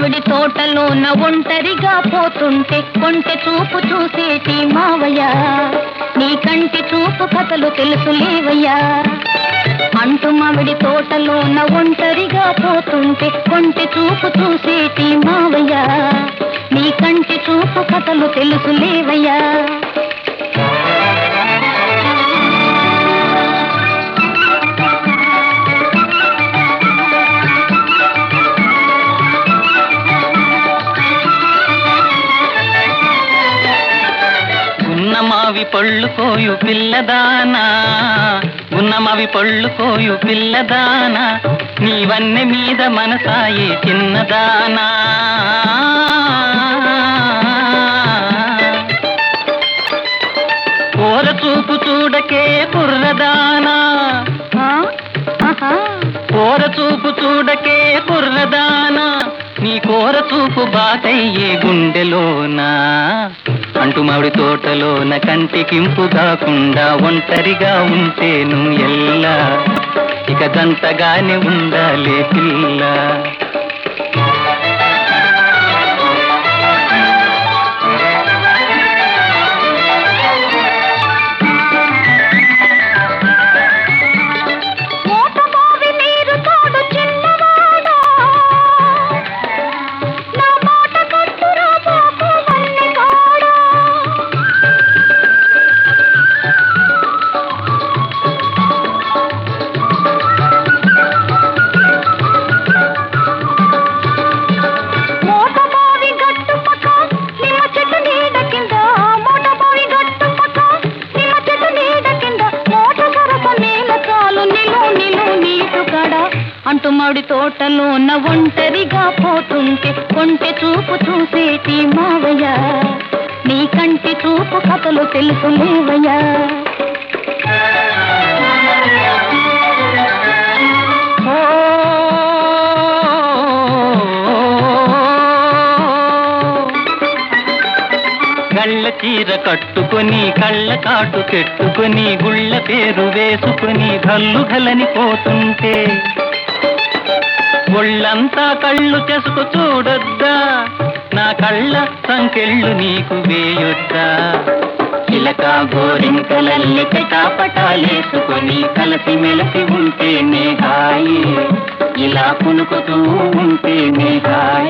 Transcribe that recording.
మామిడి తోటలోన ఒంటరిగా పోతుంటే కొంటె చూపు చూసేటి మావయ్య నీ కంటి చూపు కథలు తెలుసు లేవయ్యా అంటు మామిడి తోటలోన ఒంటరిగా పోతుంటే కొంటె చూపు చూసేటి మావయ్య నీ కంటి చూపు కథలు తెలుసు లేవయ్యా గున్నమావి పళ్ళు కోయు పిల్లదానా గున్నమావి పళ్ళు కోయు పిల్లదానా నీవన్నె మీద మనసాయే చిన్నదానా ఓర చూపు చూడకే కుర్రదానా ఆ? ఆహా కోర చూపు చూడకే కుర్రదానా నీ కోర చూపు బాటయ్యే గుండెలోనా అంటు మామిడి తోటలోన కంటికింపు కాకుండా ఒంటరిగా ఉంటేను ఎల్లా ఇక దంతగానే ఉండాలే పిల్ల మోటమోవి నీరు తోడు చిన్నవాడా నా మాట కట్టురా బాబు వన్నెగాడా మోటమోవి గట్టు పక్క నిమ్మ చెట్టు నీడ కింద మోటమోవి గట్టు పక్క నిమ్మ చెట్టు నీడ కింద మోట సరస నేల చాలు నిలు నిలు నీటు కడ అంటు మామిడి తోటలోన ఒంటరిగా పోతుంటే కొంటె చూపు చూసేటి మావయ్య నీ కంటి చూపు కథలు తెలుసు లేవయ్యా ఓ గళ్ళ చీర కట్టుకొని కళ్ళ కాటు పెట్టుకొని గుళ్ళ పేరు వేసుకొని గల్లు గలని పోతుంటే ఒళ్ళంతా కళ్ళు చెసుకు చూడొద్దా నా కళ్ళ సంకెళ్ళు నీకు వేయొద్దా చిలక గోరింకలల్లి పటాలేసుకొని కలసి మెలసి ఉంటేనే హాయి ఇలా పులుకుతూ ఉంటేనే హాయి